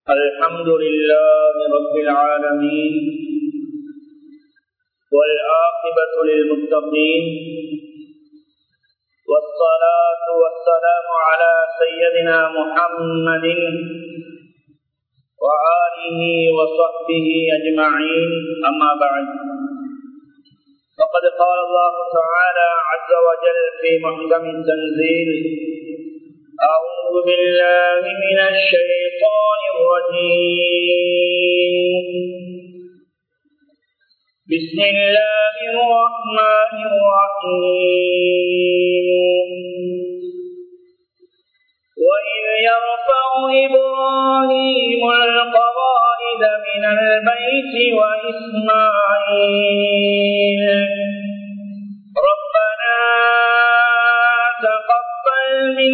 الحمد لله رب العالمين والعاقبة للمتقين والصلاة والسلام على سيدنا محمد وآله وصحبه أجمعين أما بعد فقد قال الله تعالى عز وجل في محكم التنزيل أعوذ بالله من الشيطان الرجيم بسم الله الرحمن الرحيم وإذ يرفع إبراهيم القواعد من البيت وإسماعيل ربنا تقبل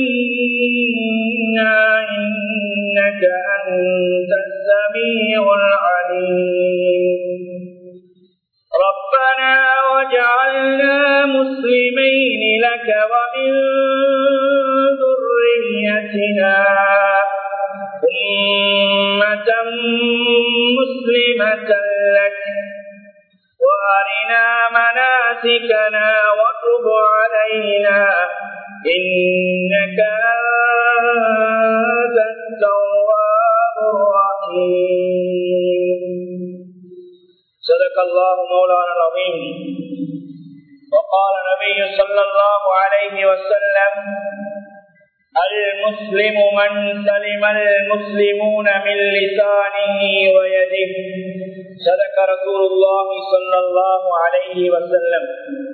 منا إنك أنت السميع العليم ربنا واجعلنا مسلمين لك ومن ذريتنا أمة مسلمة لك وأرنا مناسكنا وتب علينا إنك أنت التواب الرحيم صدق الله مولانا العظيم وقال النبي صلى الله عليه وسلم المسلم من سلم المسلمون من لسانه ويده صدق رسول الله صلى الله عليه وسلم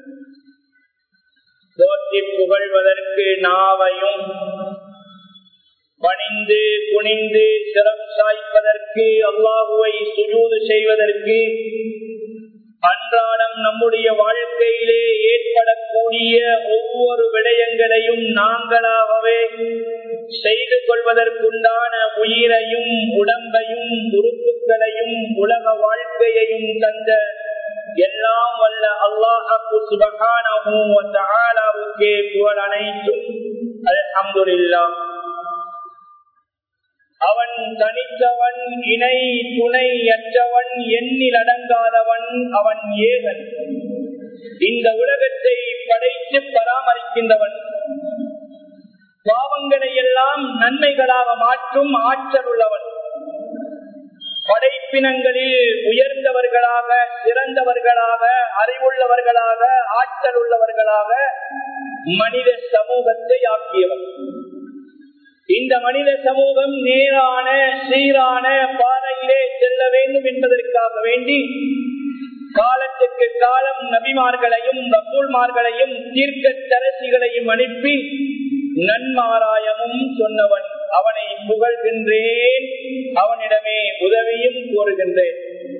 தோற்றி புகழ்வதற்கு நாவையும் பணிந்து குனிந்து சிரம் சாய்ப்பதற்கு அல்லாஹுவை சுஜூது செய்வதற்கு அன்றாடம் நம்முடைய வாழ்க்கையிலே ஏற்படக்கூடிய ஒவ்வொரு விடயங்களையும் நாங்களாகவே செய்து கொள்வதற்குண்டான உயிரையும் உடம்பையும் உறுப்புகளையும் உலக வாழ்க்கையையும் தந்த எல்லாம் வல்ல அல்லாஹு சுபகானவுக்கே புகழ் அனைத்தும் அல்ஹம்துலில்லா அவன் தனித்தவன் இணை துணை அற்றவன் எண்ணில் அடங்காதவன் அவன் ஏகன் இந்த உலகத்தை படைத்து பராமரிக்கின்றவன் பாவங்களை எல்லாம் நன்மைகளாக மாற்றும் ஆற்றல் உள்ளவன் படைப்பினங்களில் உயர்ந்தவர்களாக சிறந்தவர்களாக அறிவுள்ளவர்களாக ஆற்றல் உள்ளவர்களாக மனித சமூகத்தை ஆக்கியவன் இந்த மனித சமூகம் நேரான சீரான பாதையிலே செல்ல வேண்டும் என்பதற்காக வேண்டி காலத்துக்கு காலம் நபிமார்களையும் ரசூல்மார்களையும் தீர்க்க தரசிகளையும் அனுப்பி நன்மாராயமும் சொன்னவன் அவனை புகழ்கின்றேன் அவனிடமே உதவியும் கோருகின்றேன்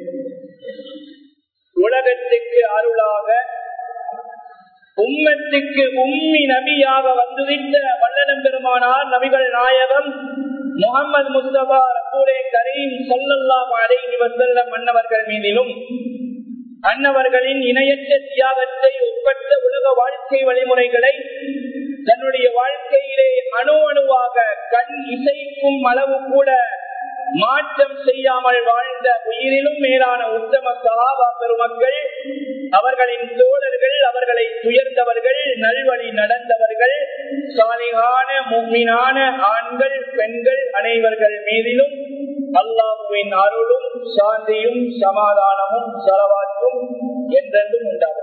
உலகத்துக்கு அருளாக உம்மத்துக்கு உம்மி நபியாக வந்துவிட்ட வல்லனம் பெருமானார் நபிகள் நாயகம் முகமது முஸ்தபா ரசூலே கரீம் சொல்லல்லாம் அடைகி வசல்ல மன்னவர்கள் மீதிலும் அன்னவர்களின் இணையற்ற தியாகத்தை உட்பட்ட உலக வாழ்க்கை வழிமுறைகளை தன்னுடைய வாழ்க்கையிலே அணு அணுவாக கண் இசைக்கும் அளவு கூட மாற்றம் செய்யாமல் வாழ்ந்த உயிரிலும் மேலான உத்தம சகாபா பெருமக்கள் அவர்களின் தோழர்கள் அவர்களை துயர்ந்தவர்கள் நல்வழி நடந்தவர்கள் சாலிகான மும்மினான ஆண்கள் பெண்கள் அனைவர்கள் மீதிலும் அல்லாஹுவின் அருளும் சாந்தியும் சமாதானமும் செலவாற்றும் என்றென்றும் உண்டாகும்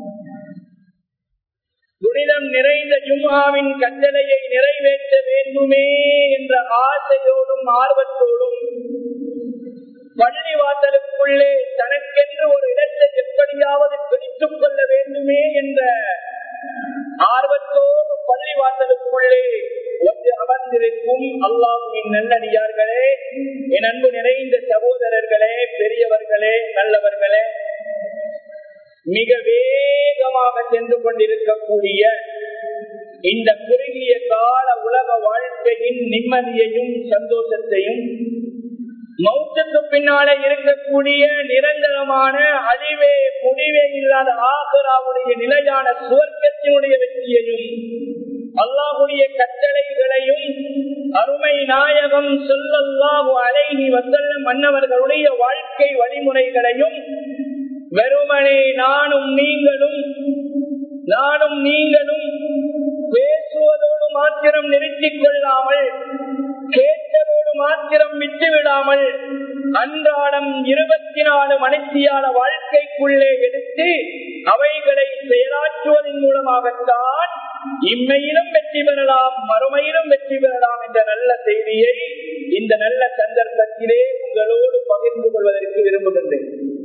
புனிதம் நிறைந்த ஜும்மாவின் கட்டளையை நிறைவேற்ற வேண்டுமே என்ற ஆசையோடும் ஆர்வத்தோடும் பள்ளி வாசலுக்குள்ளே தனக்கென்று ஒரு இடத்தை எப்படியாவது பிடித்துக் கொள்ள வேண்டுமே என்ற ஆர்வத்தோடு பள்ளி வாசலுக்குள்ளே வந்து அமர்ந்திருக்கும் அல்லாஹுவின் நல்லடியார்களே என் அன்பு நிறைந்த சகோதரர்களே பெரியவர்களே நல்லவர்களே மிக வேகமாக சென்று கொண்டிருக்கக்கூடிய இந்த குறுகிய கால உலக வாழ்க்கையின் நிம்மதியையும் சந்தோஷத்தையும் மௌத்துக்கு பின்னாலே இருக்கக்கூடிய நிரந்தரமான அழிவே முடிவே இல்லாத ஆகராவுடைய நிலையான சுவர்க்கத்தினுடைய வெற்றியையும் அல்லாஹுடைய கட்டளைகளையும் அருமை நாயகம் சொல்லல்லாஹு அலைஹி வசல்லம் மன்னவர்களுடைய வாழ்க்கை வழிமுறைகளையும் வெறுமனே நானும் நீங்களும் நானும் நீங்களும் பேசுவதோடு மாத்திரம் நிறுத்திக் கொள்ளாமல் கேட்பதோடு மாத்திரம் விட்டுவிடாமல் அன்றாடம் இருபத்தி நாலு மணித்தியால வாழ்க்கைக்குள்ளே எடுத்து அவைகளை செயலாற்றுவதன் மூலமாகத்தான் இம்மையிலும் வெற்றி பெறலாம் மறுமையிலும் வெற்றி பெறலாம் என்ற நல்ல செய்தியை இந்த நல்ல சந்தர்ப்பத்திலே உங்களோடு பகிர்ந்து கொள்வதற்கு விரும்புகின்றேன்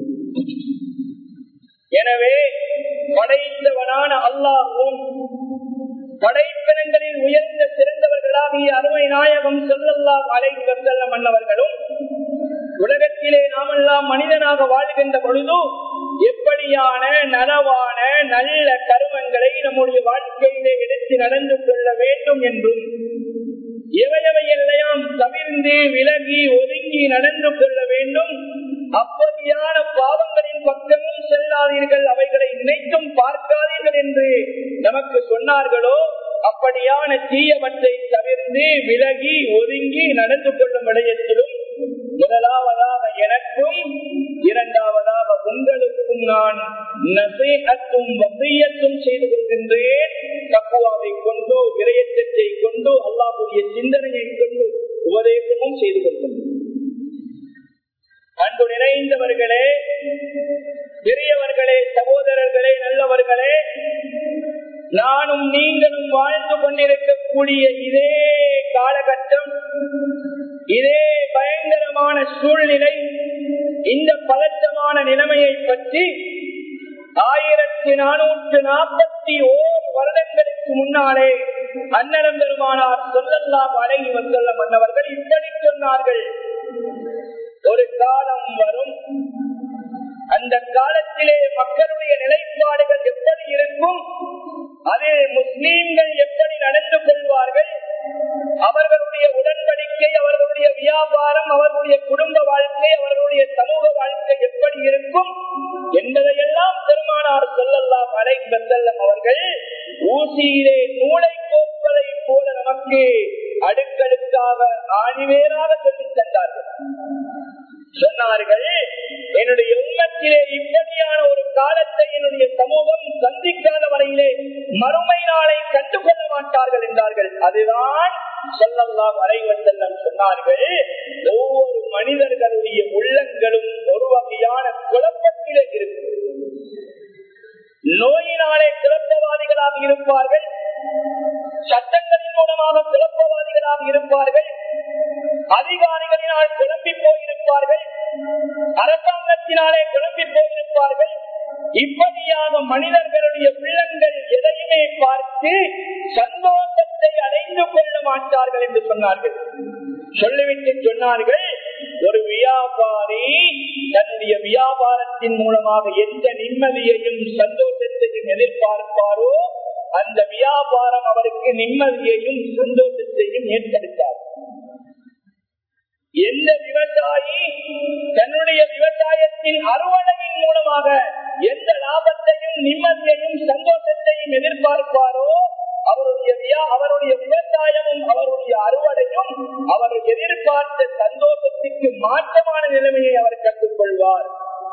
எனவே படைத்தவனான அல்லாஹும் படைப்பினங்களில் உயர்ந்த சிறந்தவர்களாகிய அருமை நாயகம் செல்லல்லா அலைக்கு செல்ல மன்னவர்களும் உலகத்திலே நாமெல்லாம் மனிதனாக வாழ்கின்ற பொழுது எப்படியான நனவான நல்ல கருமங்களை நம்முடைய வாழ்க்கையிலே எடுத்து நடந்து கொள்ள வேண்டும் என்றும் எவையவையெல்லாம் தவிர்ந்து விலகி ஒதுங்கி நடந்து கொள்ள வேண்டும் அப்படியான பாவங்களின் பக்கமும் செல்லாதீர்கள் அவைகளை நினைத்தும் பார்க்காதீர்கள் என்று நமக்கு சொன்னார்களோ அப்படியான தீயவற்றை தவிர்த்து விலகி ஒதுங்கி நடந்து கொள்ளும் விடயத்திலும் முதலாவதாக எனக்கும் இரண்டாவதாக உங்களுக்கும் நான் நசேகத்தும் வசியத்தும் செய்து கொள்கின்றேன் தக்குவாவை கொண்டு விரயத்தை கொண்டு அல்லாஹுடைய சிந்தனையை கொண்டு உபதேசமும் செய்து கொள்கின்றேன் அன்பு நிறைந்தவர்களே பெரியவர்களே சகோதரர்களே நல்லவர்களே நானும் நீங்களும் வாழ்ந்து கொண்டிருக்கக்கூடிய இதே காலகட்டம் இதே பயங்கரமான சூழ்நிலை இந்த பதற்றமான நிலைமையை பற்றி ஆயிரத்தி நானூற்று நாற்பத்தி ஓர் வருடங்களுக்கு முன்னாலே அன்னடம் பெருமானார் சொல்லலாம் அழகி வந்துள்ள மன்னவர்கள் இப்படி சொன்னார்கள் ஒரு காலம் வரும் அந்த காலத்திலே மக்களுடைய நிலைப்பாடுகள் எப்படி இருக்கும் அது முஸ்லீம்கள் எப்படி நடந்து கொள்வார்கள் அவர்களுடைய உடன்படிக்கை அவர்களுடைய வியாபாரம் அவர்களுடைய குடும்ப வாழ்க்கை அவர்களுடைய சமூக வாழ்க்கை எப்படி இருக்கும் என்பதையெல்லாம் பெருமானார் சொல்லலாம் அழைக்க செல்லம் அவர்கள் ஊசியிலே நூலை கோப்பதை போல நமக்கு அடுக்கடுக்காக ஆணிவேராக சொல்லித் தந்தார்கள் சொன்னார்கள் என்னுடைய உண்மத்திலே இப்படியான ஒரு காலத்தை என்னுடைய சமூகம் சந்திக்காத வரையிலே மறுமை நாளை கண்டுகொள்ள மாட்டார்கள் என்றார்கள் அதுதான் சொல்லலாம் வரைவர் செல்லம் சொன்னார்கள் ஒவ்வொரு மனிதர்களுடைய உள்ளங்களும் ஒரு வகையான குழப்பத்திலே இருக்கும் நோயினாலே குழப்பவாதிகளாக இருப்பார்கள் சட்டங்களின் மூலமாக குழப்பவாதிகளாக இருப்பார்கள் அதிகாரிகளினால் குழம்பி போயிருப்பார்கள் அரசாங்கத்தினாலே குழம்பி போயிருப்பார்கள் இப்படியாக மனிதர்களுடைய உள்ளங்கள் எதையுமே பார்த்து சந்தோஷத்தை அடைந்து கொள்ள மாட்டார்கள் என்று சொன்னார்கள் சொல்லிவிட்டு சொன்னார்கள் ஒரு வியாபாரி தன்னுடைய வியாபாரத்தின் மூலமாக எந்த நிம்மதியையும் சந்தோஷத்தையும் எதிர்பார்ப்பாரோ அந்த வியாபாரம் அவருக்கு நிம்மதியையும் சந்தோஷத்தையும் ஏற்படுத்தார் எந்த விவசாயி தன்னுடைய விவசாயத்தின் அறுவடையின் மூலமாக எந்த லாபத்தையும் நிம்மதியையும் சந்தோஷத்தையும் எதிர்பார்ப்பாரோ அவருடைய அவருடைய விவசாயமும் அவருடைய அறுவடையும் அவர் எதிர்பார்த்த சந்தோஷத்திற்கு மாற்றமான நிலைமையை அவர் கற்றுக்கொள்வார்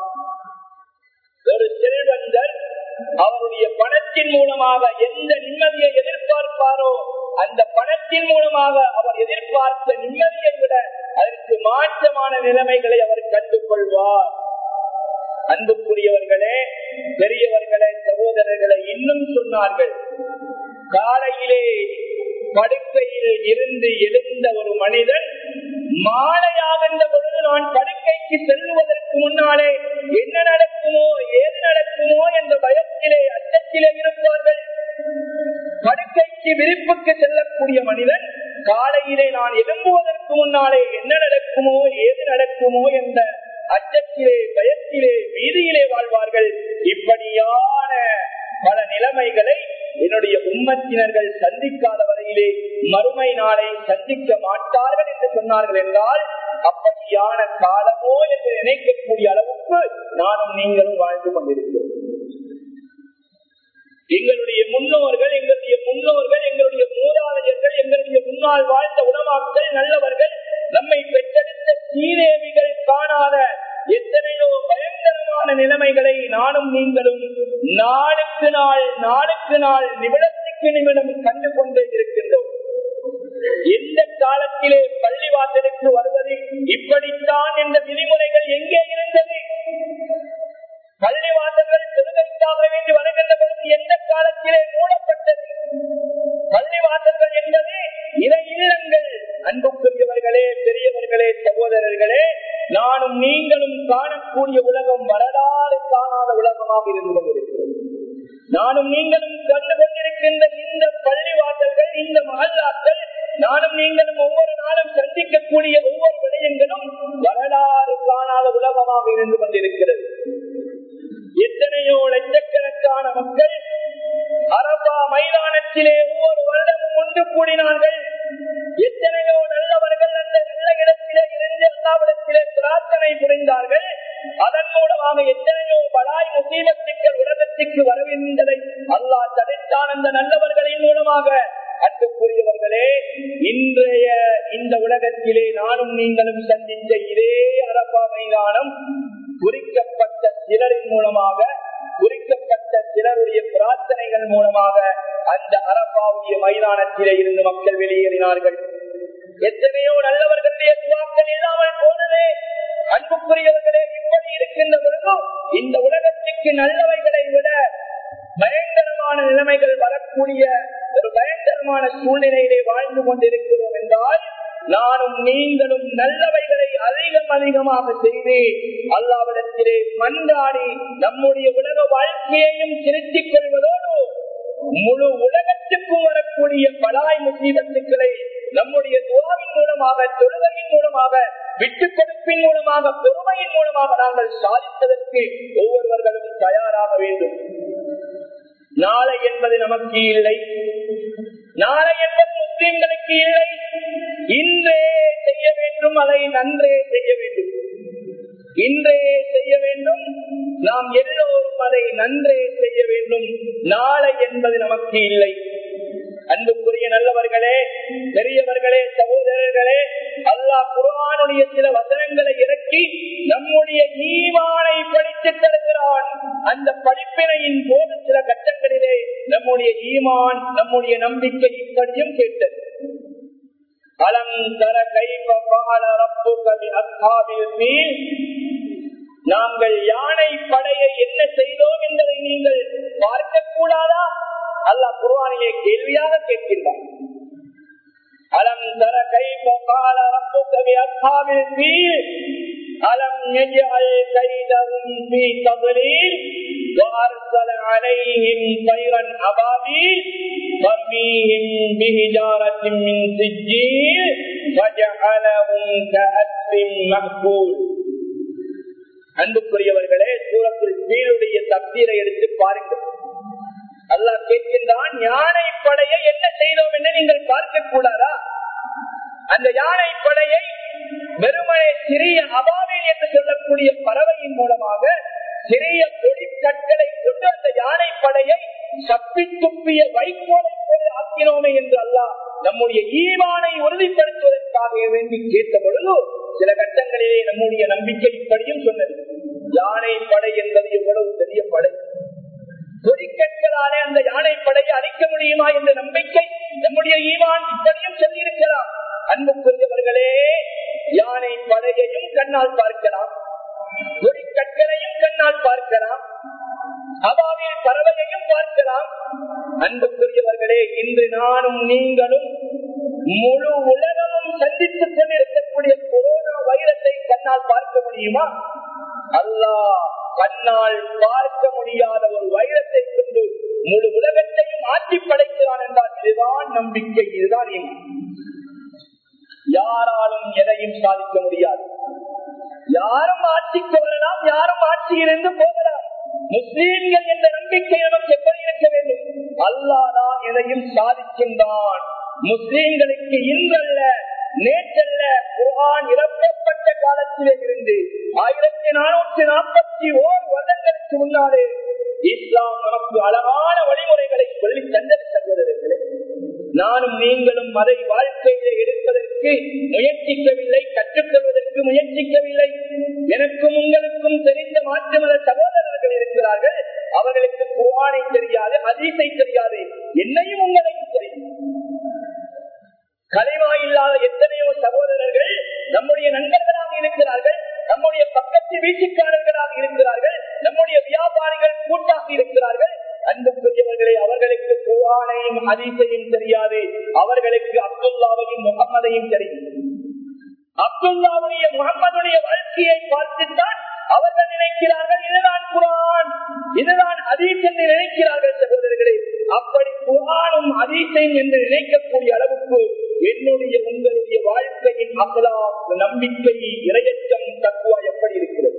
ஒரு செல்வந்தர் அவருடைய பணத்தின் மூலமாக எந்த நிம்மதியை எதிர்பார்ப்பாரோ அந்த பணத்தின் மூலமாக அவர் எதிர்பார்த்த நிம்மதியை விட அதற்கு மாற்றமான நிலைமைகளை அவர் கற்றுக்கொள்வார் அன்புக்குரியவர்களே பெரியவர்களே சகோதரர்களை இன்னும் சொன்னார்கள் காலையிலே படுக்கையில் இருந்து எழுந்த ஒரு மனிதன் மாலையாகின்ற பொழுது நான் படுக்கைக்கு செல்வதற்கு முன்னாலே என்ன நடக்குமோ ஏது நடக்குமோ என்ற பயத்திலே அச்சத்திலே இருப்பார்கள் படுக்கைக்கு விரிப்புக்கு செல்லக்கூடிய மனிதன் காலையிலே நான் எழும்புவதற்கு முன்னாலே என்ன நடக்குமோ ஏது நடக்குமோ என்ற அச்சத்திலே பயத்திலே வீதியிலே வாழ்வார்கள் இப்படியான பல நிலைமைகளை என்னுடைய உம்மத்தினர்கள் சந்திக்காத வரையிலே மறுமை நாளை சந்திக்க மாட்டார்கள் என்று சொன்னார்கள் என்றால் அப்படியான காலமோ என்று நினைக்கக்கூடிய அளவுக்கு நானும் நீங்களும் வாழ்ந்து கொண்டிருக்கிறோம் எங்களுடைய முன்னோர்கள் எங்களுடைய முன்னோர்கள் எங்களுடைய மூதாதையர்கள் எங்களுடைய முன்னால் வாழ்ந்த உணவாக்கள் நல்லவர்கள் நம்மை பெற்றெடுத்த சீதேவிகள் காணாத எத்தனையோ பயங்கரமான நிலைமைகளை நானும் நீங்களும் நாளுக்கு நாள் நாளுக்கு நாள் நிமிடத்துக்கு நிமிடம் கண்டு கொண்டே இருக்கின்றோம் எந்த காலத்திலே பள்ளிவாசலுக்கு வருவது இப்படித்தான் என்ற விதிமுறைகள் எங்கே இருந்தது பள்ளிவாசல்கள் தொழுகைக்காக வேண்டி வருகின்ற பொழுது எந்த காலத்திலே மூடப்பட்டது பள்ளிவாசல்கள் என்பது இறை இல்லங்கள் அன்புக்குரியவர்களே பெரியவர்களே சகோதரர்களே நானும் நீங்களும் காணக்கூடிய உலகம் வரலாறு காணாத உலகமாக இருந்து கொண்டிருக்கிறது நானும் நீங்களும் கண்டு கொண்டிருக்கின்ற இந்த பள்ளிவாசல்கள் இந்த மகல்லாக்கள் நானும் நீங்களும் ஒவ்வொரு நாளும் சந்திக்கக்கூடிய ஒவ்வொரு விடயங்களும் வரலாறு காணாத உலகமாக இருந்து கொண்டிருக்கிறது எத்தனையோ லட்சக்கணக்கான மக்கள் அரபா மைதானத்திலே ஒவ்வொரு வருடமும் ஒன்று கூடினார்கள் எத்தனையோ நல்லவர்கள் அந்த நல்ல இடத்திலே இருந்து அல்லாவிடத்திலே பிரார்த்தனை புரிந்தார்கள் அதன் மூலமாக எத்தனையோ பலாய் முசீபத்துக்கள் உலகத்திற்கு வரவிருந்ததை அல்லாஹ் தடுத்தான் அந்த நல்லவர்களின் மூலமாக அன்புக்குரியவர்களே இன்றைய இந்த உலகத்திலே நானும் நீங்களும் சந்தித்த இதே அரபா மைதானம் குறிக்கப்பட்ட சிலரின் மூலமாக குறிக்கப்பட்ட சிலருடைய பிரார்த்தனைகள் மூலமாக அந்த அரபாவுடைய மைதானத்திலே இருந்து மக்கள் வெளியேறினார்கள் எத்தனையோ நல்லவர்களுடைய துவாக்கள் இல்லாமல் போனதே அன்புக்குரியவர்களே இப்படி இருக்கின்ற பொழுதும் இந்த உலகத்திற்கு நல்லவைகளை விட பயங்கரமான நிலைமைகள் வரக்கூடிய ஒரு பயங்கரமான சூழ்நிலையிலே வாழ்ந்து கொண்டிருக்கிறோம் என்றால் நானும் நீங்களும் நல்லவைகளை அதிகம் அதிகமாக செய்து அல்லாவிடத்திலே மன்றாடி நம்முடைய உலக வாழ்க்கையையும் திருத்திக் கொள்வதோடு முழு உலகத்துக்கும் வரக்கூடிய பலாய் முசீபத்துக்களை நம்முடைய துவாவின் மூலமாக தொழுகையின் மூலமாக விட்டுக் கொடுப்பின் மூலமாக பொறுமையின் மூலமாக நாங்கள் சாதிப்பதற்கு ஒவ்வொருவர்களும் தயாராக வேண்டும் நாளை என்பது நமக்கு இல்லை நாளை என்பது முஸ்லிம்களுக்கு இல்லை இன்றே செய்ய வேண்டும் அதை நன்றே செய்ய வேண்டும் இன்றே செய்ய வேண்டும் நாம் எல்லோரும் அதை நன்றே செய்ய வேண்டும் நாளை என்பது நமக்கு இல்லை அன்புக்குரிய நல்லவர்களே பெரியவர்களே சகோதரர்களே அல்லாஹ் குரானுடைய சில வசனங்களை இறக்கி நம்முடைய ஈவானை படித்து தருகிறான் அந்த படிப்பினையின் போது சில கட்டங்களிலே நம்முடைய ஈமான் நம்முடைய நம்பிக்கை இப்படியும் கேட்டது அலம் தர கைப பால ரப்புக அஸ்ஹாபில் ஃபீல் நாங்கள் யானை படையை என்ன செய்தோம் என்பதை நீங்கள் பார்க்க கூடாதா அல்லாஹ் குர்ஆனிலே கேள்வியாக கேட்கின்றார் அலம் தர கைப பால ரப்புக அஸ்ஹாபில் ஃபீல் அலம் يجعل كيدهم في تضليل وارسل عليهم طيرا ابابيل ترميهم بحجاره من سجيل فجعلهم كأسف مأكول அன்புக்குரியவர்களே சூரத்துள் கீழுடைய தப்தீரை எடுத்து பாருங்கள் அல்லாஹ் கேட்கின்றான் யானை படையை என்ன செய்தோம் என்று நீங்கள் பார்க்க கூடாதா அந்த யானை படையை வெறுமனே சிறிய அபாவில் என்று சொல்லக்கூடிய பறவையின் மூலமாக சிறிய பொடிக்கற்களை கொண்டு அந்த யானை படையை சப்பி துப்பிய வைக்கோலை போல ஆக்கினோமே என்று அல்லாஹ் நம்முடைய ஈமானை உறுதிப்படுத்துவதற்காக வேண்டி கேட்ட பொழுது சில கட்டங்களிலே நம்முடைய நம்பிக்கை இப்படியும் சொன்னது யானை படை என்பது எவ்வளவு பெரிய படை பொடிக்கற்களாலே அந்த யானை படையை அழிக்க முடியுமா என்ற நம்பிக்கை நம்முடைய ஈமான் இப்படியும் சொல்லியிருக்கலாம் அன்புக்குரியவர்களே யானை படையையும் கண்ணால் பார்க்கலாம் பொடிக்கற்களையும் கண்ணால் பார்க்கலாம் அவாவில் பறவையையும் பார்க்கலாம் அன்புக்குரியவர்களே இன்று நானும் நீங்களும் முழு உலகமும் சந்தித்துக் கொண்டிருக்கக்கூடிய கொரோனா வைரத்தை கண்ணால் பார்க்க முடியுமா அல்லாஹ் கண்ணால் பார்க்க முடியாத ஒரு வைரத்தை கொண்டு முழு உலகத்தையும் ஆட்சி படைக்கிறான் என்றால் இதுதான் நம்பிக்கை இதுதான் ஈமான். யாராலும் எதையும் சாதிக்க முடியாது யாரும் ஆட்சிக்கு வரலாம் யாரும் ஆட்சியிலிருந்து போகலாம் முஸ்லீம்கள் என்ற நம்பிக்கை நமக்கு எப்படி இருக்க வேண்டும் அல்லாதான் எதையும் சாதிக்கின்றான் முஸ்லீம்களுக்கு இன்றல்ல நேற்றல்ல குர்ஆன் இறக்கப்பட்ட காலத்திலே இருந்து ஆயிரத்தி நானூற்றி நாற்பத்தி ஓர் வருடங்களுக்கு முன்னாலே இஸ்லாம் நமக்கு அழகான வழிமுறைகளை சொல்லி தந்தது சகோதரர்களே நானும் நீங்களும் அதை வாழ்க்கையில எடுப்பதற்கு முயற்சிக்கவில்லை கற்றுக்கொள்வதற்கு முயற்சிக்கவில்லை எனக்கும் உங்களுக்கும் தெரிந்த மாற்று மத சகோதரர்கள் இருக்கிறார்கள் அவர்களுக்கு குவானை தெரியாது அதீசை தெரியாது என்னையும் உங்களையும் தெரியும் கலைவா இல்லாத எத்தனையோ சகோதரர்கள் நம்முடைய நண்பர்களாக இருக்கிறார்கள் நம்முடைய பக்கத்து வீட்டுக்காரர்களாக இருக்கிறார்கள் நம்முடைய வியாபாரிகள் கூட்டாக இருக்கிறார்கள் அன்புக்குரியவர்களே அவர்களுக்கு குரானையும் அதிசையும் தெரியாது அவர்களுக்கு அப்துல்லாவையும் முகம்மதையும் தெரியும் அப்துல்லாவுடைய முகம்மதுடைய வாழ்க்கையை பார்த்துத்தான் அவர்கள் நினைக்கிறார்கள் இதுதான் குரான் இதுதான் அதீஸ் என்று நினைக்கிறார்கள் சகோதரர்களே அப்படி குரானும் அதீசையும் என்று நினைக்கக்கூடிய அளவுக்கு என்னுடைய உங்களுடைய வாழ்க்கையின் அகலா நம்பிக்கை இரையச்சம் தக்குவா எப்படி இருக்கிறது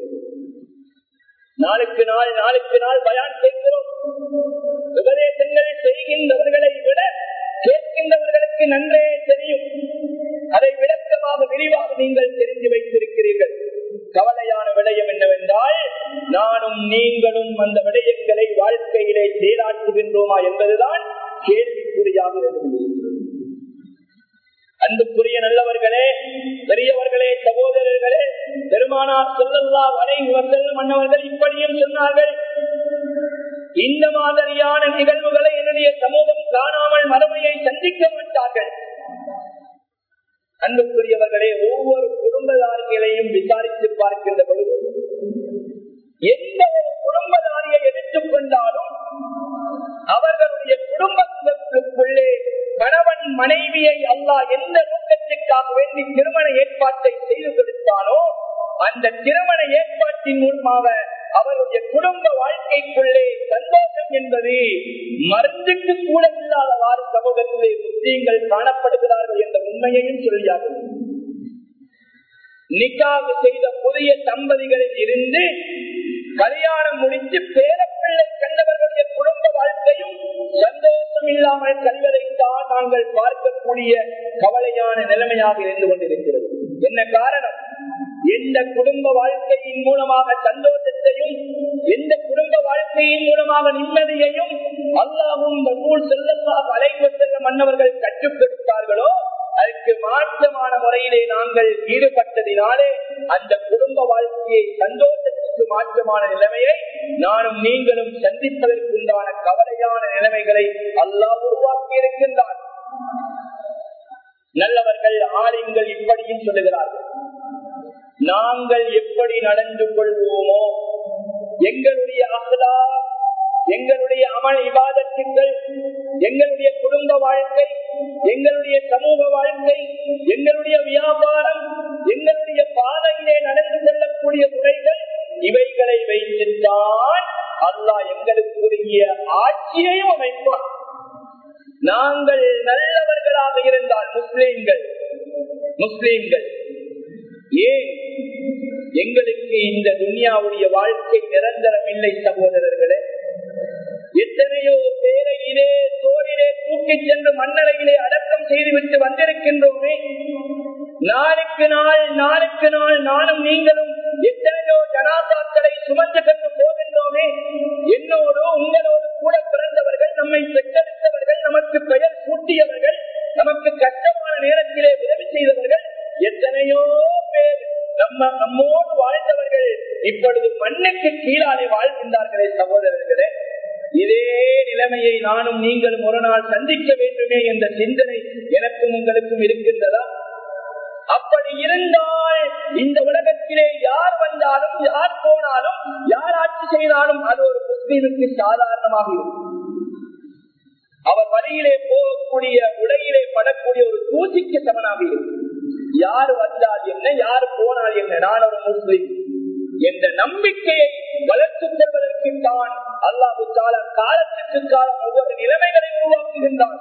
நாளுக்கு நாள் நாளுக்கு நாள் பயான் கேட்கிறோம் உபதேசங்களை செய்கின்றவர்களை விட கேட்கின்றவர்களுக்கு நன்றே தெரியும் அதை விளக்கமாக விரிவாக நீங்கள் தெரிந்து வைத்திருக்கிறீர்கள் கவலையான விடயம் என்னவென்றால் நானும் நீங்களும் அந்த விடயங்களை வாழ்க்கையிலே செயலாற்றுகின்றோமா என்பதுதான் கேள்விக்குறியாக இருக்கிறது அன்புக்குரிய நல்லவர்களே பெரியவர்களே சகோதரர்களே பெருமானார் சொல்லல்லா வரை செல்லும் மன்னவர்கள் இப்படியும் சொன்னார்கள் இந்த மாதிரியான நிகழ்வுகளை என்னுடைய சமூகம் காணாமல் மறுமையை சந்திக்க மாட்டார்கள் அன்புக்குரியவர்களே ஒவ்வொரு குடும்பதாரிகளையும் விசாரித்து பார்க்கின்ற பொழுது எந்த ஒரு குடும்பதாரியை எடுத்துக் கொண்டாலும் அவர்களுடைய குடும்பத்திற்குள்ளே கணவன் மனைவியை அல்லா எந்த நோக்கத்திற்காக வேண்டி திருமண ஏற்பாட்டை செய்து கொடுத்தாலோ அந்த திருமண ஏற்பாட்டின் மூலமாக அவருடைய குடும்ப வாழ்க்கைக்குள்ளே சந்தோஷம் என்பது மருந்துக்கு கூட இல்லாதவாறு சமூகத்திலே முஸ்லீம்கள் காணப்படுகிறார்கள் என்ற உண்மையையும் சொல்லியாகும் நிக்காக செய்த புதிய தம்பதிகளில் இருந்து கல்யாணம் முடித்து பேரப்பிள்ளை கண்டவர்களுடைய குடும்ப வாழ்க்கையும் சந்தோஷம் இல்லாமல் கல்வதைத்தான் நாங்கள் பார்க்கக்கூடிய கவலையான நிலைமையாக இருந்து கொண்டிருக்கிறது என்ன காரணம் எந்த குடும்ப வாழ்க்கையின் மூலமாக சந்தோஷத்தையும் எந்த குடும்ப வாழ்க்கையின் மூலமாக நிம்மதியையும் அல்லாவும் செல்லமாக அழைப்பு செல்ல மன்னவர்கள் கற்றுக் கொடுத்தார்களோ அதற்கு மாற்றமான முறையிலே நாங்கள் ஈடுபட்டதினாலே அந்த குடும்ப வாழ்க்கையை சந்தோஷத்துக்கு மாற்றமான நிலைமையை நானும் நீங்களும் சந்திப்பதற்குண்டான கவலையான நிலைமைகளை அல்லாஹ் உருவாக்கி இருக்கின்றார் நல்லவர்கள் ஆலிம்கள் இப்படியும் சொல்லுகிறார்கள் நாங்கள் எப்படி நடந்து கொள்வோமோ எங்களுடைய அகலா எங்களுடைய அமல் இவாதத்துக்கள் எங்களுடைய குடும்ப வாழ்க்கை எங்களுடைய சமூக வாழ்க்கை எங்களுடைய வியாபாரம் எங்களுடைய பாதையிலே நடந்து கொள்ளக்கூடிய முறைகள் இவைகளை வைத்துத்தான் அல்லாஹ் எங்களுக்குரிய ஆட்சியையும் அமைப்பான் நாங்கள் நல்லவர்களாக இருந்தால் முஸ்லீம்கள் முஸ்லீம்கள் ஏன் எங்களுக்கு இந்த துனியாவுடைய வாழ்க்கை நிரந்தரம் இல்லை சகோதரர்களே எத்தனையோ பேரை இதே தோழிலே தூக்கிச் சென்று மண்ணறையிலே அடக்கம் செய்துவிட்டு வந்திருக்கின்றோமே நாளுக்கு நாள் நாளுக்கு நாள் நானும் நீங்களும் எத்தனையோ ஜனாதாக்களை சுமந்து கொண்டு போகின்றோமே என்னோடு உங்களோடு கூட பிறந்தவர்கள் நம்மை பெற்றெடுத்தவர்கள் நமக்கு பெயர் சூட்டியவர்கள் நமக்கு கஷ்டமான நேரத்திலே உதவி செய்தவர்கள் எத்தனையோ பேர் நம்ம நம்மோடு வாழ்ந்தவர்கள் இப்பொழுது மண்ணுக்கு கீழாலே வாழ்கின்றார்களே சகோதரர்களே இதே நிலைமையை நானும் நீங்களும் ஒரு நாள் சந்திக்க வேண்டுமே என்ற சிந்தனை எனக்கும் உங்களுக்கும் இருக்கின்றதா அப்படி இருந்தால் இந்த உலகத்திலே யார் வந்தாலும் யார் போனாலும் யார் ஆட்சி செய்தாலும் அது ஒரு முஸ்லீமுக்கு சாதாரணமாக இருக்கும் அவர் வழியிலே போகக்கூடிய உடையிலே படக்கூடிய ஒரு தூசிக்கு சமனாக இருக்கும் யார் வந்தால் என்ன யார் போனால் என்ன நான் ஒரு முஸ்லீம் என்ற நம்பிக்கையை வளர்த்துக் கொள்வதற்கு தான் அல்லாஹு கால காலத்திற்கு காலம் ஒவ்வொரு நிலைமைகளை உருவாக்குகின்றான்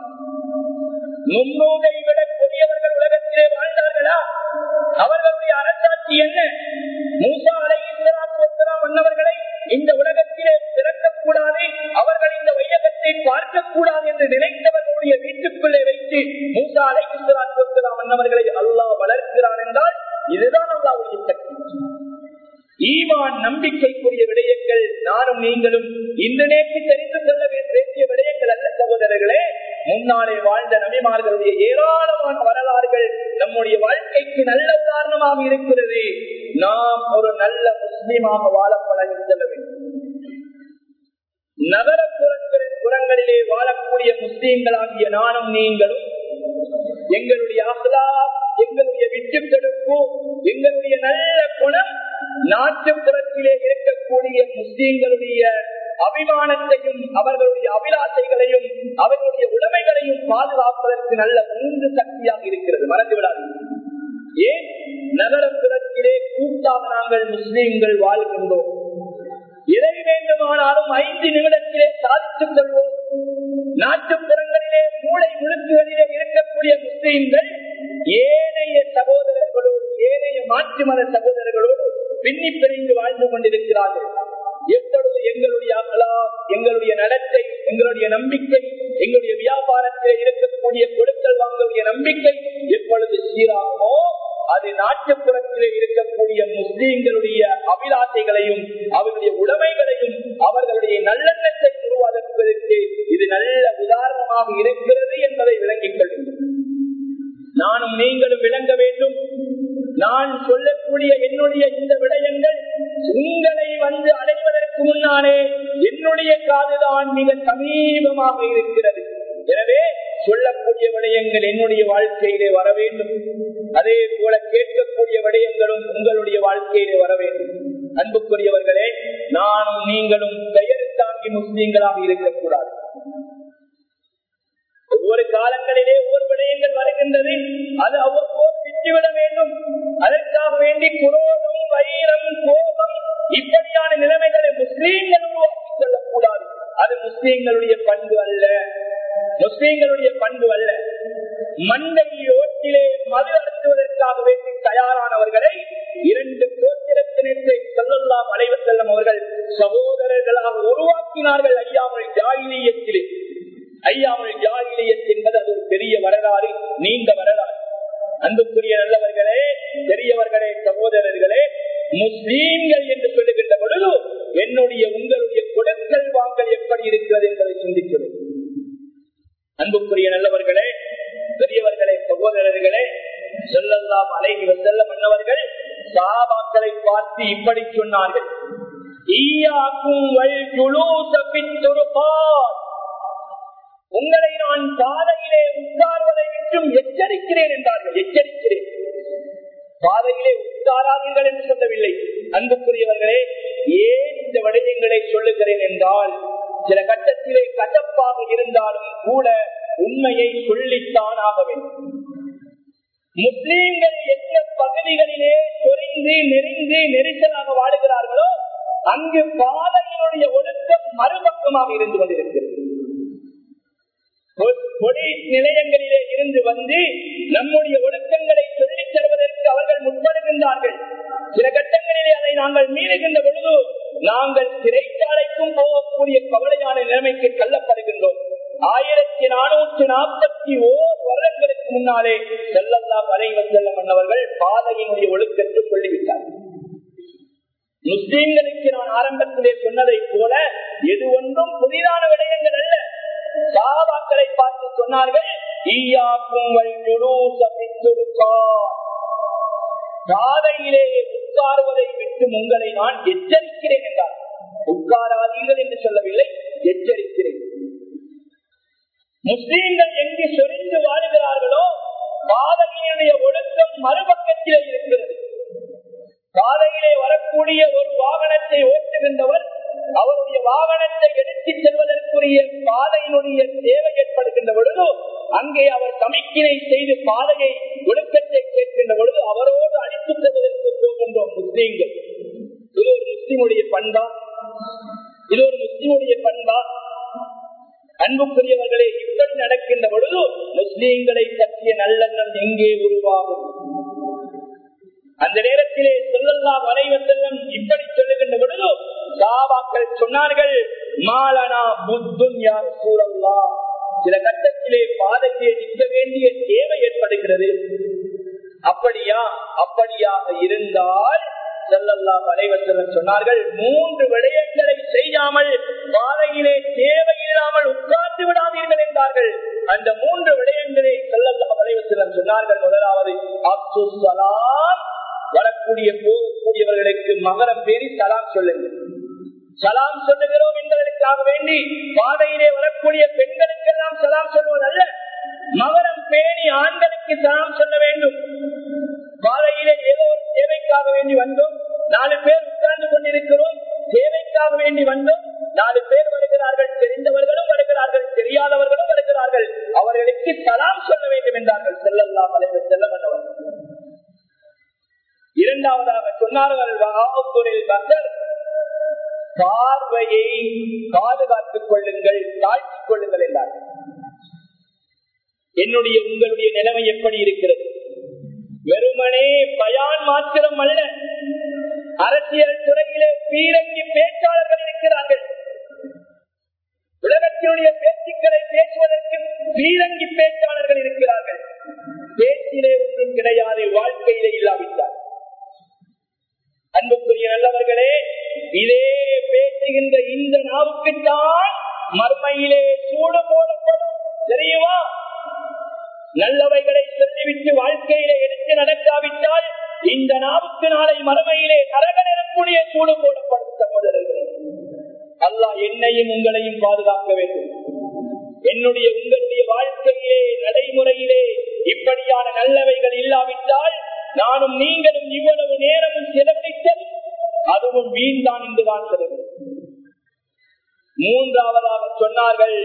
முன்னூரை விட பெரியவர்கள் உலகத்திலே வாழ்ந்தார்களா அவர்களுடைய அரசாட்சி என்ன மூசா அலை மன்னவர்களை இந்த உலகத்திலே பிறக்கக்கூடாது அவர்கள் இந்த வையகத்தை பார்க்கக்கூடாது என்று நினைத்தவர்களுடைய வீட்டுக்குள்ளே வைத்து மூசா அலை மன்னவர்களை அல்லாஹ் வளர்க்கிறான் என்றால் இதுதான் அல்லாவுடைய சக்தி ஈமான் நம்பிக்கைக்குரிய விடயங்கள் நானும் நீங்களும் இந்த நேற்று தெரிந்து கொள்ள வேண்டிய விடயங்கள் அல்ல சகோதரர்களே முன்னாலே வாழ்ந்த நபிமார்களுடைய ஏராளமான வரலாறுகள் நம்முடைய வாழ்க்கைக்கு நல்ல உதாரணமாக இருக்கிறது நாம் ஒரு நல்ல முஸ்லீமாக வாழ பழகி செல்ல வேண்டும் நகரப்புறங்களின் புறங்களிலே வாழக்கூடிய முஸ்லீம்களாகிய நானும் நீங்களும் எங்களுடைய அகலா எங்களுடைய விட்டுக்கெடுப்பு எங்களுடைய நல்ல குணம் நாட்டுப்புறத்திலே இருக்கக்கூடிய முஸ்லீம்களுடைய அபிமானத்தையும் அவர்களுடைய அபிலாசைகளையும் அவர்களுடைய உடைமைகளையும் பாதுகாப்பதற்கு நல்ல மூன்று சக்தியாக இருக்கிறது மறந்து விடாது ஏன் நகரப்புறத்திலே கூட்டாக நாங்கள் முஸ்லீம்கள் வாழ்கின்றோம் எதை வேண்டுமானாலும் ஐந்து நிமிடத்திலே சாதித்துக் கொள்வோம் நாட்டுப்புறங்களிலே மூளை முழுக்குகளிலே இருக்கக்கூடிய முஸ்லீம்கள் ஏனைய சகோதரர்களோடு ஏனைய மாற்று மத சகோதரர்களோடு பின்னி பிரிந்து வாழ்ந்து கொண்டிருக்கிறார்கள் எப்பொழுது எங்களுடைய அகலா எங்களுடைய நடத்தை எங்களுடைய நம்பிக்கை எங்களுடைய வியாபாரத்தில் இருக்கக்கூடிய கொடுக்கல் வாங்கக்கூடிய நம்பிக்கை எப்பொழுது சீராகுமோ அது நாட்டுப்புறத்திலே இருக்கக்கூடிய முஸ்லீம்களுடைய அபிலாசைகளையும் அவர்களுடைய உடைமைகளையும் அவர்களுடைய நல்லெண்ணத்தை உருவாக்குவதற்கு இது நல்ல உதாரணமாக இருக்கிறது என்பதை விளங்கிக் கொள்கின்றனர் நானும் நீங்களும் விளங்க வேண்டும் நான் சொல்லக்கூடிய என்னுடைய இந்த விடயங்கள் உங்களை வந்து அடைவதற்கு முன்னாலே என்னுடைய காதுதான் மிக சமீபமாக இருக்கிறது எனவே சொல்லக்கூடிய விடயங்கள் என்னுடைய வாழ்க்கையிலே வர வேண்டும் அதே போல கேட்கக்கூடிய விடயங்களும் உங்களுடைய வாழ்க்கையிலே வர வேண்டும் அன்புக்குரியவர்களே நானும் நீங்களும் பெயர் தாங்கி முஸ்லீம்களாக இருக்கக்கூடாது ஒவ்வொரு காலங்களிலே ஒவ்வொரு விடயங்கள் வருகின்றது அது அவ்வப்போது விட்டுவிட வேண்டும் அதற்காக வேண்டி குரோதம் வைரம் கோபம் இப்படியான நிலைமைகளை முஸ்லீம்கள் உருவாக்கிக் கொள்ளக்கூடாது அது முஸ்லீம்களுடைய பண்பு அல்ல முஸ்லீம்களுடைய பண்பு அல்ல மண்டை ஓட்டிலே மது அருந்துவதற்காக வேண்டி தயாரானவர்களை இரண்டு கோத்திரத்தினத்தை செல்லலாம் அலைவர் செல்லும் அவர்கள் சகோதரர்களாக உருவாக்கினார்கள் ஐயாமல் ஜாகிலியத்திலே ஐயாமல் ஜாகிலியத் என்பது அது ஒரு பெரிய வரலாறு நீண்ட வரலாறு அன்புக்குரிய நல்லவர்களே பெரியவர்களே சகோதரர்களே முஸ்லீம்கள் என்று சொல்லுகின்ற பொழுது என்னுடைய உங்களுடைய கொடுக்கல் வாங்கல் எப்படி இருக்கிறது என்பதை சிந்திக்கிறோம் அன்புக்குரிய நல்லவர்களே பெரியவர்களே சகோதரர்களே சொல்லலாம் அலைகி செல்ல மன்னவர்கள் சாபாக்களை பார்த்து இப்படி சொன்னார்கள் ஈயாக்கும் வல் ஜுலூச பித்துருபார் உங்களை நான் பாதையிலே உட்கார்வதை விட்டும் எச்சரிக்கிறேன் என்றார்கள் எச்சரிக்கிறேன் பாதையிலே உட்காராதீர்கள் என்று சொல்லவில்லை அன்புக்குரியவர்களே ஏன் இந்த விடயங்களை சொல்லுகிறேன் என்றால் சில கட்டத்திலே கசப்பாக இருந்தாலும் கூட உண்மையை சொல்லித்தான் ஆக வேண்டும் முஸ்லீம்கள் எந்த பகுதிகளிலே சொரிந்து நெறிந்து நெரிசலாக வாழுகிறார்களோ அங்கு பாதையினுடைய ஒழுக்கம் மறுபக்கமாக இருந்து கொண்டிருக்கிறது கொடி நிலையங்களிலே இருந்து வந்து நம்முடைய ஒழுக்கங்களை சொல்லித் தருவதற்கு அவர்கள் முற்படுகின்றார்கள் சில கட்டங்களிலே அதை நாங்கள் மீறுகின்ற பொழுது நாங்கள் சிறைச்சாலைக்கும் போகக்கூடிய கவலையான நிலைமைக்கு தள்ளப்படுகின்றோம் ஆயிரத்தி நானூற்றி நாற்பத்தி ஓர் வருடங்களுக்கு முன்னாலே செல்லல்லா வரைவ செல்லம் மன்னவர்கள் பாதையினுடைய ஒழுக்கத்தை சொல்லிவிட்டார்கள் முஸ்லீம்களுக்கு நான் ஆரம்பத்திலே சொன்னதை போல எது ஒன்றும் புதிதான விடயங்கள் அல்ல சாபாக்களை பார்த்து சொன்னார்கள் பாதையிலே உட்காருவதை விட்டு உங்களை நான் எச்சரிக்கிறேன் என்றார் உட்காராதீர்கள் என்று சொல்லவில்லை எச்சரிக்கிறேன் முஸ்லீம்கள் எங்கு சொரிந்து வாழுகிறார்களோ பாதையினுடைய ஒழுக்கம் மறுபக்கத்திலே இருக்கிறது பாதையிலே வரக்கூடிய ஒரு வாகனத்தை ஓட்டுகின்றவர் அவருடைய வாகனத்தை எடுத்துச் செல்வதற்குரிய பாதையினுடைய தேவை ஏற்படுகின்ற பொழுது அங்கே அவர் சமிக்கினை செய்து பாதையை ஒழுக்கத்தை கேட்கின்ற பொழுது அவரோடு அடித்துச் செல்வதற்கு போகின்றோம் முஸ்லீம்கள் இது ஒரு முஸ்லீமுடைய பண்பா இது ஒரு முஸ்லீமுடைய பண்பா அன்புக்குரியவர்களே இப்படி நடக்கின்ற பொழுது முஸ்லீம்களை பற்றிய நல்லெண்ணம் எங்கே உருவாகும் அந்த நேரத்திலே சொல்லலாம் வரைவந்தெல்லாம் இப்படி சொல்லுகின்ற பொழுது சாபாக்கள் சொன்னார்கள் மாலனா புத்துன் யார் சூழல்லா சில கட்டத்திலே பாதையிலே நிற்க வேண்டிய தேவை ஏற்படுகிறது அப்படியா அப்படியாக இருந்தால் செல்லல்லாம் அலைவசலம் சொன்னார்கள் மூன்று விடயங்களை செய்யாமல் பாதையிலே தேவையில்லாமல் உட்கார்ந்து விடாதீர்கள் என்றார்கள் அந்த மூன்று விடயங்களை செல்லல்லாம் அலைவசலம் சொன்னார்கள் முதலாவது அப்து சலாம் வரக்கூடிய போகக்கூடியவர்களுக்கு மகரம் பேரி சலாம் சொல்லுங்கள் சலாம் சொல்லுகிறோம் என்பதற்காக வேண்டி பாதையிலே வரக்கூடிய பெண்களுக்கெல்லாம் சலாம் சொல்வதல்ல மகரம் பேணி ஆண்களுக்கு சலாம் சொல்ல வேண்டும் பாதையிலே ஏதோ ஒரு தேவைக்காக வேண்டி வந்தோம் நாலு பேர் உட்கார்ந்து கொண்டிருக்கிறோம் தேவைக்காக வேண்டி வந்தோம் நாலு பேர் வருகிறார்கள் தெரிந்தவர்களும் வருகிறார்கள் தெரியாதவர்களும் வருகிறார்கள் அவர்களுக்கு சலாம் சொல்ல வேண்டும் என்றார்கள் செல்லல்லாம் அலைவர் செல்ல வந்தவர் இரண்டாவதாக சொன்னார்கள் பக்தர் பார்வையை பாதுகாத்துக் கொள்ளுங்கள் தாழ்த்திக் கொள்ளுங்கள் என்றார்கள் என்னுடைய உங்களுடைய நிலைமை எப்படி இருக்கிறது வெறுமனே பயான் மாத்திரம் அல்ல அரசியல் துறையிலே பீரங்கி பேச்சாளர்கள் இருக்கிறார்கள் உலகத்தினுடைய பேச்சுக்களை பேசுவதற்கு பீரங்கி பேச்சாளர்கள் இருக்கிறார்கள் பேச்சிலே ஒன்றும் கிடையாது வாழ்க்கையிலே இல்லாவிட்டார் அன்புக்குரிய நல்லவர்களே இதே பேசுகின்ற இந்த நாவுக்குத்தான் மர்மையிலே சூடு போடப்படும் தெரியுமா நல்லவைகளை சொல்லிவிட்டு வாழ்க்கையிலே எடுத்து நடக்காவிட்டால் இந்த நாவுக்கு நாளை மறுமையிலே கரக நிறக்கூடிய சூடு போடப்படும் சகோதரர்களே அல்லாஹ் என்னையும் உங்களையும் பாதுகாக்க வேண்டும் என்னுடைய உங்களுடைய வாழ்க்கையிலே நடைமுறையிலே இப்படியான நல்லவைகள் இல்லாவிட்டால் நானும் நீங்களும் இவ்வளவு நேரமும் செலவழித்தது அதுவும் வீண்தான் என்றுதான் சொல்லுங்கள் மூன்றாவதாக சொன்னார்கள்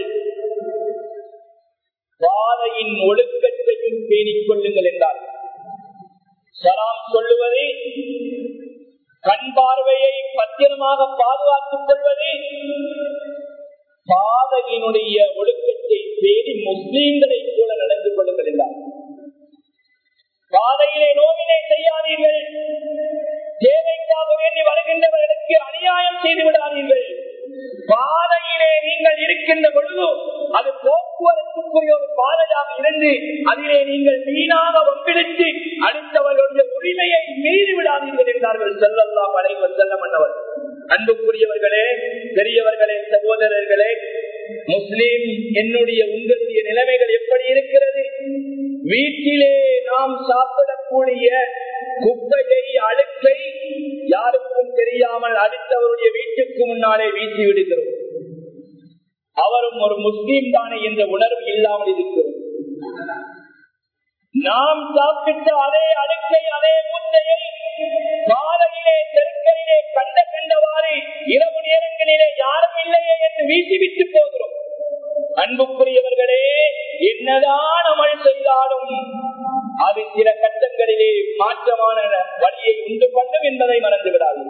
பாதையின் ஒழுக்கத்தையும் பேணிக் கொள்ளுங்கள் என்றார் சலாம் சொல்லுவது கண் பார்வையை பத்திரமாக பாதுகாத்துக் கொள்வது பாதையினுடைய ஒழுக்கத்தை பேணி முஸ்லீம்களை போல நடந்து கொள்ளுங்கள் என்றார் பாதையிலே நோவினை செய்யாதீர்கள் தேவைக்காக வேண்டி வருகின்றவர்களுக்கு அநியாயம் செய்து விடாதீர்கள் பாதையிலே நீங்கள் இருக்கின்ற பொழுது அது போக்குவரத்துக்குரிய ஒரு பாதையாக இருந்து அதிலே நீங்கள் வீணாக ஒப்பிடித்து அடுத்தவர்களுடைய உரிமையை மீறி விடாதீர்கள் என்றார்கள் செல்லல்லாம் அனைவர் செல்ல மன்னவர் அன்புக்குரியவர்களே பெரியவர்களே சகோதரர்களே முஸ்லீம் என்னுடைய உங்களுடைய நிலைமைகள் எப்படி இருக்கிறது வீட்டிலே நாம் சாப்பிடக்கூடிய குப்பையை அழுக்கை யாருக்கும் தெரியாமல் அடுத்தவருடைய வீட்டுக்கு முன்னாலே வீசி விடுகிறோம் அவரும் ஒரு முஸ்லீம் தானே என்ற உணர்வு இல்லாமல் இருக்கிறோம் நாம் சாப்பிட்ட அதே அடுக்கை அதே முத்தையை காலையிலே தெருக்களிலே கண்ட கண்டவாறு இரவு நேரங்களிலே யாரும் இல்லையே என்று வீசிவிட்டு போகிறோம் அன்புக்குரியவர்களே என்னதான் அமல் செய்தாலும் அது சில கட்டங்களிலே மாற்றமான வழியை உண்டு பண்ணும் என்பதை மறந்து விடாது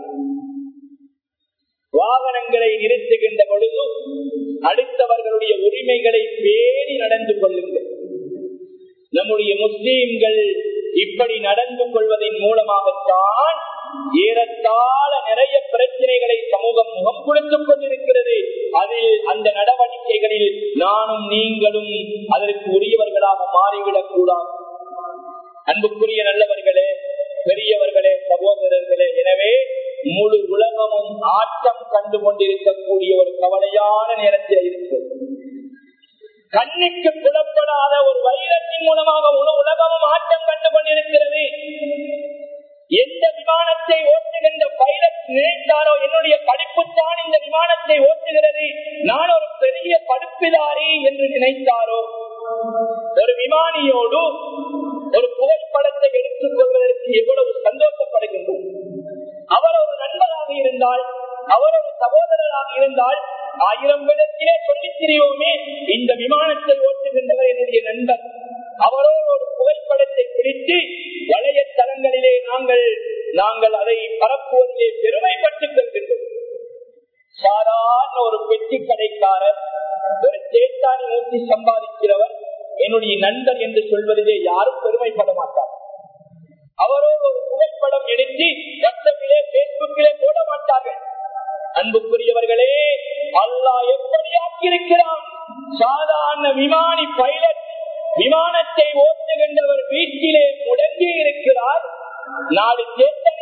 வாகனங்களை நிறுத்துகின்ற பொழுது அடுத்தவர்களுடைய உரிமைகளை பேணி நடந்து கொள்ளுங்கள் நம்முடைய முஸ்லீம்கள் இப்படி நடந்து கொள்வதன் மூலமாகத்தான் ஏறத்தாழ நிறைய பிரச்சனைகளை சமூகம் முகம் கொடுத்துக் கொண்டிருக்கிறது அதில் அந்த நடவடிக்கைகளில் நானும் நீங்களும் அதற்கு உரியவர்களாக மாறிவிடக் கூடாது அன்புக்குரிய நல்லவர்களே பெரியவர்களே சகோதரர்களே எனவே முழு உலகமும் ஆட்டம் கண்டு கொண்டிருக்கக்கூடிய ஒரு கவலையான நேரத்தில் இருக்கிறது கண்ணுக்கு புலப்படாத ஒரு வைரத்தின் மூலமாக முழு உலகமும் ஆட்டம் கண்டு கொண்டிருக்கிறது எந்த விமானத்தை ஓட்டுகின்ற பைலட் நினைத்தாரோ என்னுடைய படிப்புத்தான் இந்த விமானத்தை ஓட்டுகிறது நான் ஒரு பெரிய படுப்பிதாரி என்று நினைத்தாரோ ஒரு விமானியோடு ஒரு புகைப்படத்தை எடுத்துக் கொள்வதற்கு எவ்வளவு சந்தோஷப்படுகின்றோம் அவர் ஒரு நண்பராக இருந்தால் அவர் ஒரு சகோதரராக இருந்தால் ஆயிரம் விதத்திலே சொல்லித் தெரியோமே இந்த விமானத்தை ஓட்டுகின்றவர் என்னுடைய நண்பர் அவரோ ஒரு புகைப்படத்தை பிடித்து வலையத்தலங்களிலே நாங்கள் நாங்கள் அதை பரப்புவதிலே பெருமைப்பட்டுக் கொள்கின்றோம் சாதாரண ஒரு பெட்டி கடைக்காரர் ஒரு சேத்தானி ஊற்றி சம்பாதிக்கிறவர் என்னுடைய நண்பர் என்று சொல்வதிலே யாரும் பெருமைப்பட மாட்டார் அவரோ ஒரு புகைப்படம் எடுத்து வாட்ஸ்அப்பிலே பேஸ்புக்கிலே போட மாட்டார்கள் அன்புக்குரியவர்களே அல்லா எப்படி ஆக்கியிருக்கிறான் சாதாரண விமானி பைலட் விமானத்தை ஓட்டுகின்றவர் வீட்டிலே முடங்கி இருக்கிறார் நாடு சேத்தனை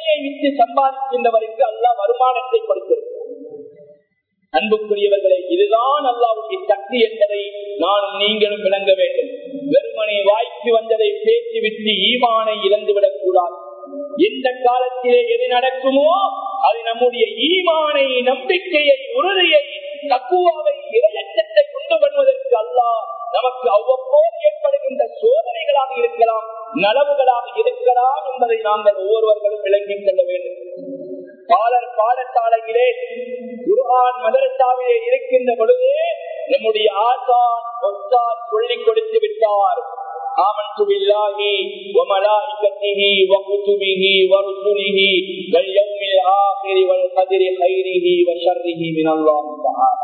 வேலையை விட்டு சம்பாதிக்கின்றவருக்கு அல்லா வருமானத்தை கொடுத்திருக்கிறார் அன்புக்குரியவர்களே இதுதான் அல்லாவுடைய சக்தி என்பதை நானும் நீங்களும் விளங்க வேண்டும் வெறுமனை வாய்க்கு வந்ததை பேசிவிட்டு ஈமானை இழந்துவிடக் கூடாது எந்த காலத்திலே எது நடக்குமோ அது நம்முடைய ஈமானை நம்பிக்கையை உறுதியை தக்குவாவை இரையச்சத்தை கொண்டு வருவதற்கு அல்லாஹ் நமக்கு அவ்வப்போது ஏற்படுகின்ற சோதனைகளாக இருக்கலாம் நலவுகளாக இருக்கலாம் என்பதை நாங்கள் ஒவ்வொருவர்களும் விளங்கிக் கொள்ள வேண்டும் பாலர் பாடசாலையிலே குருஆன் மதரசாவிலே இருக்கின்ற பொழுது நம்முடைய ஆசான் ஒத்தார் சொல்லிக் கொடுத்து விட்டார் آمنت بالله وملائكته وكتبه ورسله واليوم الآخر والقدر خيره وشره من الله تعالى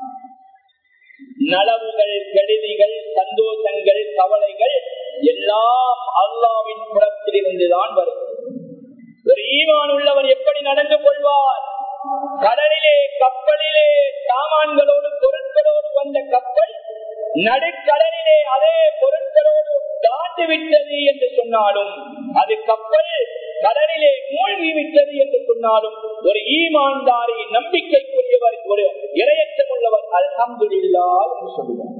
நலவுகள் கெடுதிகள் சந்தோஷங்கள் கவலைகள் எல்லாம் அல்லாவின் புறத்தில் இருந்துதான் வரும் ஒரு ஈமான் உள்ளவர் எப்படி நடந்து கொள்வார் கடலிலே கப்பலிலே சாமான்களோடு பொருட்களோடு வந்த கப்பல் நடுக்கடலிலே அதே பொருட்களோடு தாண்டு விட்டது என்று சொன்னாலும் அது கப்பல் கடலிலே மூழ்கி விட்டது என்று சொன்னாலும் ஒரு ஈமான்தாரி நம்பிக்கைக்குரியவர் ஒரு இரையற்றம் உள்ளவர் அல்ஹம்துல்லா என்று சொல்லுவார்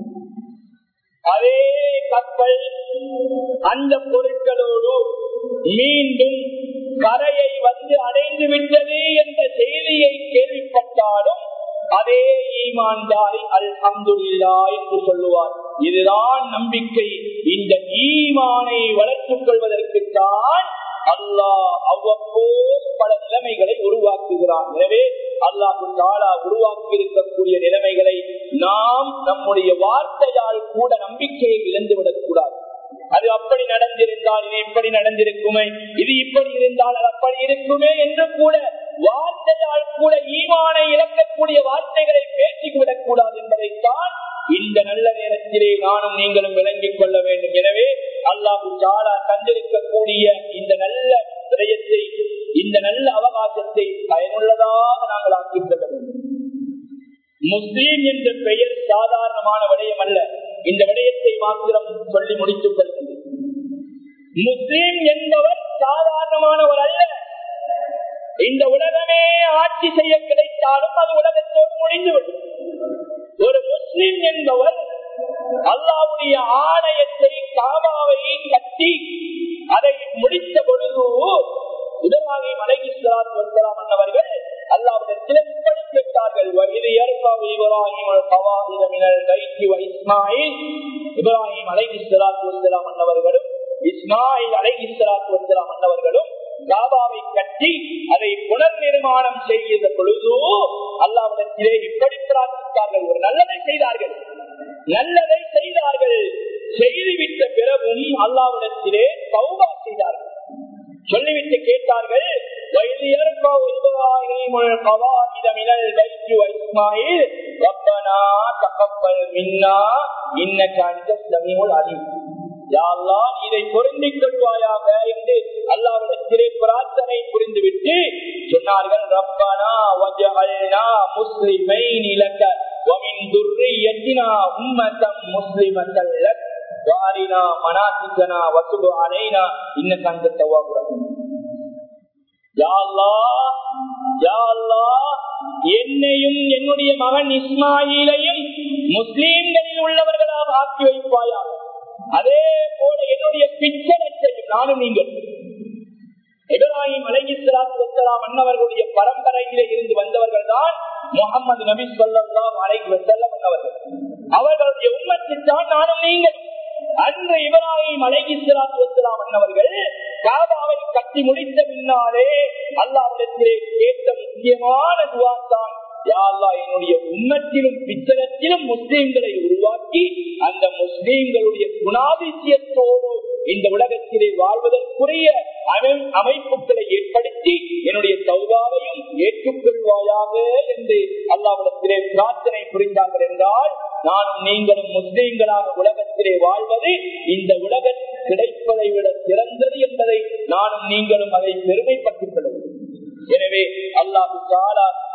அதே கப்பல் அந்த பொருட்களோடு மீண்டும் கரையை வந்து அடைந்து விட்டது என்ற செய்தியை கேள்விப்பட்டாலும் அதே ஈமான்தாரி அல்ஹம்துல்லா என்று சொல்லுவார் இதுதான் நம்பிக்கை இந்த ஈமானை வளர்த்துக் கொள்வதற்குத்தான் அல்லாஹ் அவ்வப்போது பல நிலைமைகளை உருவாக்குகிறான் எனவே அல்லாஹு தாலா உருவாக்கி இருக்கக்கூடிய நிலைமைகளை நாம் நம்முடைய வார்த்தையால் கூட நம்பிக்கையை இழந்துவிடக் கூடாது அது அப்படி நடந்திருந்தால் இது இப்படி நடந்திருக்குமே இது இப்படி இருந்தால் அது அப்படி இருக்குமே என்று கூட வார்த்தையால் கூட ஈமானை இழக்கக்கூடிய வார்த்தைகளை பேசிவிடக் கூடாது என்பதைத்தான் இந்த நல்ல நேரத்திலே நானும் நீங்களும் விளங்கிக் கொள்ள வேண்டும் எனவே அல்லாஹு தாலா தந்திருக்கக்கூடிய இந்த நல்ல விடயத்தை இந்த நல்ல அவகாசத்தை பயனுள்ளதாக நாங்கள் ஆக்கிக் கொள்ள வேண்டும் முஸ்லீம் என்ற பெயர் சாதாரணமான விடயம் அல்ல இந்த விடயத்தை மாத்திரம் சொல்லி முடித்துக் கொள்கிறது முஸ்லீம் என்பவர் சாதாரணமானவர் அல்ல இந்த உலகமே ஆட்சி செய்ய கிடைத்தாலும் அது உலகத்தோடு முடிந்துவிடும் ஒரு முஸ்லிம் என்பவர் அல்லாவுடைய ஆலயத்தை காபாவை கட்டி அதை முடித்த பொழுது உதவாகி மலைகி சலாத்து வசலாம் அன்னவர்கள் அல்லாவிடத்தில் இப்படி கேட்டார்கள் இது ஏற்பாவு இப்ராஹிம் கவாதிரமினல் கைத்தி இஸ்மாயில் இப்ராஹிம் அலைகி சலாத்து வசலாம் அன்னவர்களும் இஸ்மாயில் அலைகி சலாத்து வசலாம் அன்னவர்களும் காபாவை கட்டி அதை புனர் நிர்மாணம் செய்த பொழுது அல்லாவிடத்திலே இப்படி பிரார்த்தித்தார்கள் ஒரு நல்லதை செய்தார்கள் நல்லதை செய்தார்கள் செய்துவிட்ட பிறகும் அல்லாவிடத்திலே சௌபா செய்தார்கள் சொல்லிவிட்டு கேட்டார்கள் இதை பொருந்திக் கொள்வாயாக என்று அல்லாவிடத்திலே பிரார்த்தனை புரிந்துவிட்டு சொன்னார்கள் ரப்பனா வஜஅல்னா முஸ்லிமைன் இலக்க ومن ذريتنا أمة مسلمة لك وارنا مناسكنا وتب علينا انك انت التواب الرحيم என்னையும் என்னுடைய மகன் இஸ்மாயிலையும் முஸ்லீம்களில் உள்ளவர்களாக ஆக்கி வைப்பாயாக அதே போல என்னுடைய பிச்சனத்தையும் நானும் நீங்கள் இப்ராஹிம் அலைகிஸ்லாத்து வசலாம் அன்னவர்களுடைய பரம்பரையிலே இருந்து வந்தவர்கள் தான் முகமது நபி சொல்லாம் அலைக்கு வசல்லம் அன்னவர்கள் அவர்களுடைய உண்மத்தைத்தான் நானும் நீங்கள் அன்று இப்ராஹிம் அலைகிஸ்லாத்து வசலாம் அன்னவர்கள் காபாவை கட்டி முடித்த பின்னாலே அல்லாவிடத்திலே கேட்ட முக்கியமான துவாத்தான் என்னுடைய உண்மத்திலும் பிச்சனத்திலும் முஸ்லீம்களை உருவாக்கி அந்த முஸ்லீம்களுடைய குணாதிசயத்தோடு இந்த உலகத்திலே வாழ்வதற்குரிய அமைப்புகளை ஏற்படுத்தி என்னுடைய சௌதாவையும் ஏற்றுக்கொள்வாயாக என்று அல்லாவிடத்திலே பிரார்த்தனை புரிந்தார்கள் என்றால் நானும் நீங்களும் முஸ்லீம்களாக உலகத்திலே வாழ்வது இந்த உலக கிடைப்பதை விட சிறந்தது என்பதை நானும் நீங்களும் அதை பெருமைப்பட்டுக் கொள்ள வேண்டும் எனவே அல்லாஹு தாலா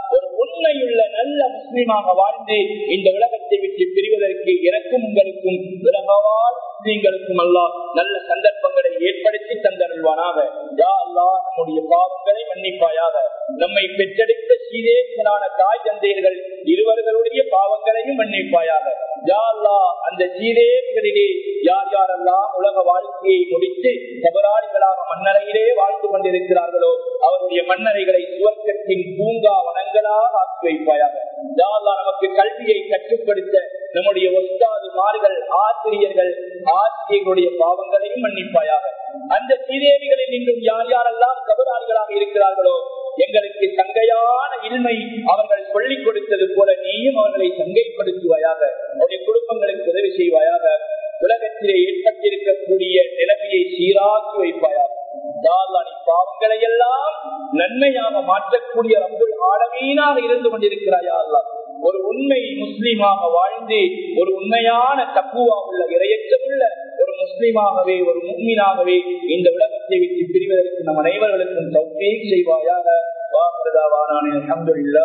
ஒரு உண்மையுள்ள நல்ல முஸ்லீமாக வாழ்ந்து இந்த உலகத்தை விட்டு பிரிவதற்கு எனக்கும் உங்களுக்கும் உலகவால் முஸ்லீம்களுக்கும் அல்லா நல்ல சந்தர்ப்பங்களை ஏற்படுத்தி தந்தருள்வானாக யா அல்லா நம்முடைய பாவங்களை மன்னிப்பாயாக நம்மை பெற்றெடுத்த சீதேசனான தாய் தந்தையர்கள் இருவர்களுடைய பாவங்களையும் மன்னிப்பாயாக யா அல்லா அந்த சீதேசரிலே யார் யாரெல்லாம் உலக வாழ்க்கையை முடித்து கபராளிகளாக மன்னரையிலே வாழ்ந்து கொண்டிருக்கிறார்களோ அவருடைய மன்னரைகளை சுவர்க்கத்தின் பூங்கா வனங்களாக ஆக்கி வைப்பாயாக யா அல்லா நமக்கு கல்வியை கட்டுப்படுத்த நம்முடைய ஒஸ்தாதுமார்கள் ஆசிரியர்கள் ஆசிரியர்களுடைய பாவங்களையும் மன்னிப்பாயாக அந்த சீதேவிகளில் இன்றும் யார் யாரெல்லாம் கபராளிகளாக இருக்கிறார்களோ எங்களுக்கு சங்கையான இன்மை அவர்கள் சொல்லிக் கொடுத்தது போல நீயும் அவர்களை சங்கைப்படுத்துவாயாக அவருடைய குடும்பங்களுக்கு உதவி செய்வாயாக உலகத்திலே ஏற்பட்டிருக்கக்கூடிய நிலைமையை சீராக்கி வைப்பாயாக பாவங்களை எல்லாம் நன்மையாக மாற்றக்கூடிய ரப்புல் ஆழமீனாக இருந்து கொண்டிருக்கிறாயா அல்லா ஒரு உண்மை முஸ்லீமாக வாழ்ந்து ஒரு உண்மையான தப்புவா உள்ள இரையற்றமுள்ள ஒரு முஸ்லீமாகவே ஒரு முன்மீனாகவே இந்த உலகத்தை விட்டு பிரிவதற்கு நம் அனைவர்களுக்கும் தௌஃபீக் செய்வாயாக வாக்குறதாவான அலமதுல்லா